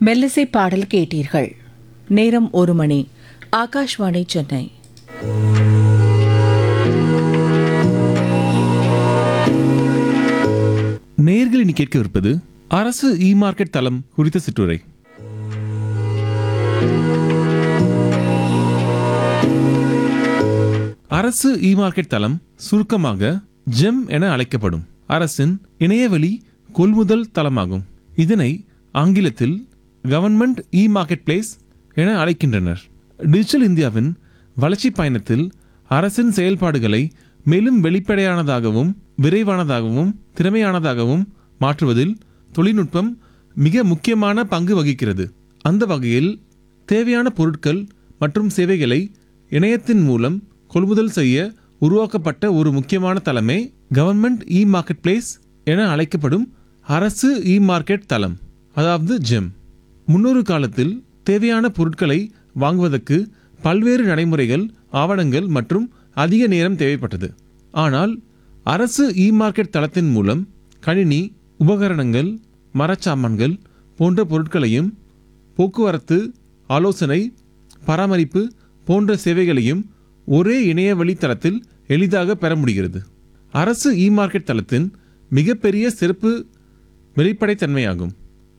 மெல்லிசை பாடல் கேட்டீர்கள் நேரம் ஒரு மணி ஆகாஷ்வாணி சென்னை நேயர்கள் இனி கேட்கவிருப்பது அரசு இ மார்க்கெட் தளம் குறித்த சிற்றுரை அரசு இ மார்க்கெட் தளம் சுருக்கமாக ஜெம் என அழைக்கப்படும் அரசின் இணையவழி கொள்முதல் தளமாகும் இதனை ஆங்கிலத்தில் கவர்மெண்ட் இ மார்க்கெட் பிளேஸ் என அழைக்கின்றனர் டிஜிட்டல் இந்தியாவின் வளர்ச்சி பயணத்தில் அரசின் செயல்பாடுகளை மேலும் வெளிப்படையானதாகவும் விரைவானதாகவும் திறமையானதாகவும் மாற்றுவதில் தொழில்நுட்பம் மிக முக்கியமான பங்கு வகிக்கிறது அந்த வகையில் தேவையான பொருட்கள் மற்றும் சேவைகளை இணையத்தின் மூலம் கொள்முதல் செய்ய உருவாக்கப்பட்ட ஒரு முக்கியமான தளமே கவர்மெண்ட் இ மார்க்கெட் பிளேஸ் என அழைக்கப்படும் அரசு இ மார்க்கெட் தளம் அதாவது ஜெம் முன்னொரு காலத்தில் தேவையான பொருட்களை வாங்குவதற்கு பல்வேறு நடைமுறைகள் ஆவணங்கள் மற்றும் அதிக நேரம் தேவைப்பட்டது ஆனால் அரசு இ மார்க்கெட் தளத்தின் மூலம் கணினி உபகரணங்கள் மரச்சாமான்கள் போன்ற பொருட்களையும் போக்குவரத்து ஆலோசனை பராமரிப்பு போன்ற சேவைகளையும் ஒரே இணைய வழித்தளத்தில் எளிதாக பெற முடிகிறது அரசு இ மார்க்கெட் தளத்தின் மிகப்பெரிய சிறப்பு வெளிப்படைத்தன்மையாகும்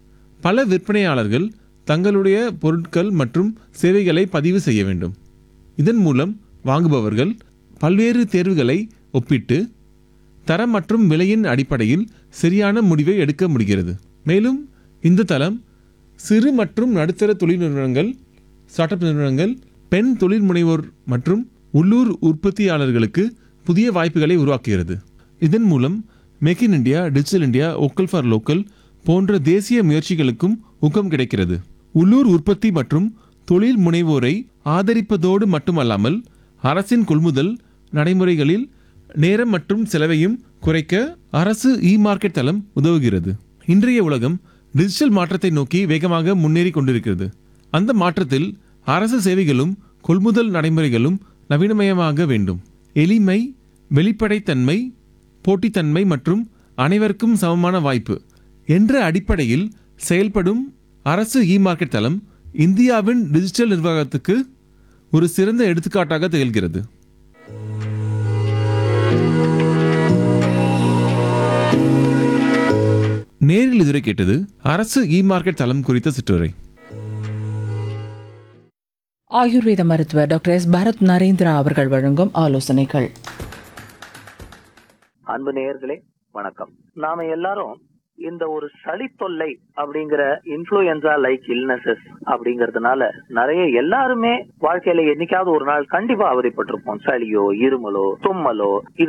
பல விற்பனையாளர்கள் தங்களுடைய பொருட்கள் மற்றும் சேவைகளை பதிவு செய்ய வேண்டும் இதன் மூலம் வாங்குபவர்கள் பல்வேறு தேர்வுகளை ஒப்பிட்டு தரம் மற்றும் விலையின் அடிப்படையில் சரியான முடிவை எடுக்க முடிகிறது மேலும் இந்த தளம் சிறு மற்றும் நடுத்தர தொழில் நிறுவனங்கள் ஸ்டார்ட் அப் நிறுவனங்கள் பெண் தொழில் முனைவோர் மற்றும் உள்ளூர் உற்பத்தியாளர்களுக்கு புதிய வாய்ப்புகளை உருவாக்குகிறது இதன் மூலம் make in India digital India vocal for local போன்ற தேசிய முயற்சிகளுக்கும் ஊக்கம் கிடைக்கிறது உள்ளூர் உற்பத்தி மற்றும் தொழில் முனைவோரை ஆதரிப்பதோடு மட்டுமல்லாமல் அரசின் கொள்முதல் நடைமுறைகளில் நேரம் மற்றும் செலவையும் குறைக்க அரசு இ மார்க்கெட் தளம் உதவுகிறது இன்றைய உலகம் டிஜிட்டல் மாற்றத்தை நோக்கி வேகமாக முன்னேறி கொண்டிருக்கிறது அந்த மாற்றத்தில் அரசு சேவைகளும் கொள்முதல் நடைமுறைகளும் நவீனமயமாக வேண்டும் எளிமை வெளிப்படைத்தன்மை போட்டித்தன்மை மற்றும் அனைவருக்கும் சமமான வாய்ப்பு என்ற அடிப்படையில் செயல்படும் அரசு இ மார்க்கெட் தளம் இந்தியாவின் டிஜிட்டல் நிர்வாகத்துக்கு ஒரு சிறந்த எடுத்துக்காட்டாக திகழ்கிறது நேரில் இதுவரை கேட்டது அரசு இ மார்க்கெட் தளம் குறித்த சிற்றுரை ஆயுர்வேத மருத்துவர் டாக்டர் எஸ் பரத் நரேந்திரா அவர்கள் வழங்கும் ஆலோசனைகள் அன்பு நேயர்களே வணக்கம் நாம எல்லாரும் இந்த ஒரு சளி தொல்லை அப்படிங்கிற இன்ஃபுளுயன்சா லைக் இல்னஸஸ் அப்படிங்கறதுனால நிறைய எல்லாருமே வாழ்க்கையில என்னைக்காவது ஒரு நாள் கண்டிப்பா அவதிப்பட்டிருப்போம் சளியோ இருமலோ தும்மலோ இது